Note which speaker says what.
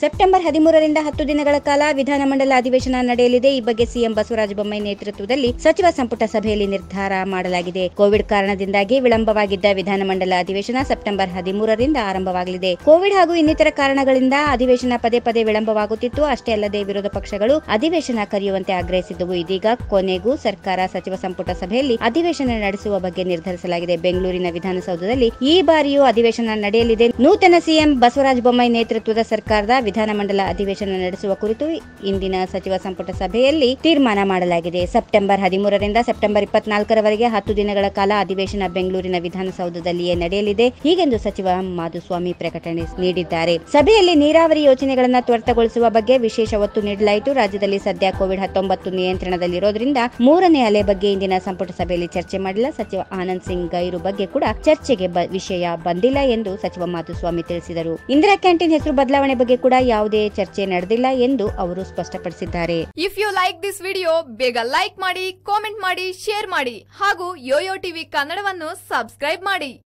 Speaker 1: September ಹದಿಮೂರರಿಂದ ಹತ್ತು ದಿನಗಳ ಕಾಲ ವಿಧಾನಮಂಡಲ ಅಧಿವೇಶನ ನಡೆಯಲಿದೆ ಈ ಬಗ್ಗೆ ಸಿಎಂ ಬಸವರಾಜ ಬೊಮ್ಮಾಯಿ ನೇತೃತ್ವದಲ್ಲಿ ಸಚಿವ ಸಂಪುಟ ಸಭೆಯಲ್ಲಿ ನಿರ್ಧಾರ ಮಾಡಲಾಗಿದೆ ಕೋವಿಡ್ ಕಾರಣದಿಂದಾಗಿ ವಿಳಂಬವಾಗಿದ್ದ ವಿಧಾನಮಂಡಲ ಅಧಿವೇಶನ ಸೆಪ್ಟೆಂಬರ್ ಹದಿಮೂರರಿಂದ ಆರಂಭವಾಗಲಿದೆ ಕೋವಿಡ್ ಹಾಗೂ ಇನ್ನಿತರ ಕಾರಣಗಳಿಂದ ಅಧಿವೇಶನ ಪದೇ ಪದೇ ವಿಳಂಬವಾಗುತ್ತಿತ್ತು ಅಷ್ಟೇ ಅಲ್ಲದೆ ವಿರೋಧ ಪಕ್ಷಗಳು ಅಧಿವೇಶನ ಕರೆಯುವಂತೆ ಆಗ್ರಹಿಸಿದ್ದವು ಇದೀಗ ಕೊನೆಗೂ ಸರ್ಕಾರ ಸಚಿವ ಸಂಪುಟ ಸಭೆಯಲ್ಲಿ ಅಧಿವೇಶನ ನಡೆಸುವ ಬಗ್ಗೆ ನಿರ್ಧರಿಸಲಾಗಿದೆ ಬೆಂಗಳೂರಿನ ವಿಧಾನಸೌಧದಲ್ಲಿ ಈ ಬಾರಿಯೂ ಅಧಿವೇಶನ ನಡೆಯಲಿದೆ ನೂತನ ಸಿಎಂ ಬಸವರಾಜ ಬೊಮ್ಮಾಯಿ ನೇತೃತ್ವದ ಸರ್ಕಾರದ ವಿಧಾನಮಂಡಲ ಅಧಿವೇಶನ ನಡೆಸುವ ಕುರಿತು ಇಂದಿನ ಸಚಿವ ಸಂಪುಟ ಸಭೆಯಲ್ಲಿ ತೀರ್ಮಾನ ಮಾಡಲಾಗಿದೆ ಸೆಪ್ಟೆಂಬರ್ ಹದಿಮೂರರಿಂದ ಸೆಪ್ಟೆಂಬರ್ ಇಪ್ಪತ್ನಾಲ್ಕರವರೆಗೆ ಹತ್ತು ದಿನಗಳ ಕಾಲ ಅಧಿವೇಶನ ಬೆಂಗಳೂರಿನ ವಿಧಾನಸೌಧದಲ್ಲಿಯೇ ನಡೆಯಲಿದೆ ಹೀಗೆಂದು ಸಚಿವ ಮಾಧುಸ್ವಾಮಿ ಪ್ರಕಟಣೆ ನೀಡಿದ್ದಾರೆ ಸಭೆಯಲ್ಲಿ ನೀರಾವರಿ ಯೋಜನೆಗಳನ್ನು ತ್ವರಿತಗೊಳಿಸುವ ಬಗ್ಗೆ ವಿಶೇಷ ಒತ್ತು ನೀಡಲಾಯಿತು ರಾಜ್ಯದಲ್ಲಿ ಸದ್ಯ ಕೋವಿಡ್ ಹತ್ತೊಂಬತ್ತು ನಿಯಂತ್ರಣದಲ್ಲಿರೋದ್ರಿಂದ ಮೂರನೇ ಅಲೆ ಬಗ್ಗೆ ಇಂದಿನ ಸಂಪುಟ ಸಭೆಯಲ್ಲಿ ಚರ್ಚೆ ಮಾಡಿಲ್ಲ ಸಚಿವ ಆನಂದ್ ಸಿಂಗ್ ಗೈರು ಬಗ್ಗೆ ಕೂಡ ಚರ್ಚೆಗೆ ಬ- ವಿಷಯ ಬಂದಿಲ್ಲ ಎಂದು ಸಚಿವ ಮಾಧುಸ್ವಾಮಿ ತಿಳಿಸಿದರು ಇಂದಿರಾ ಕ್ಯಾಂಟೀನ್ ಹೆಸರು ಬದಲಾವಣೆ ಬಗ್ಗೆ ಕೂಡ ಯಾವುದೇ ಚರ್ಚೆ ನಡೆದಿಲ್ಲ ಎಂದು ಅವರು ಸ್ಪಷ್ಟಪಡಿಸಿದ್ದಾರೆ
Speaker 2: if you like this video ಬೇಗ ಲೈಕ್ ಮಾಡಿ ಕಾಮೆಂಟ್ ಮಾಡಿ ಶೇರ್ ಮಾಡಿ ಹಾಗೂ ಯೋಯೋ ಟಿವಿ ಕನ್ನಡವನ್ನು ಸಬ್ಸ್ಕ್ರೈಬ್ ಮಾಡಿ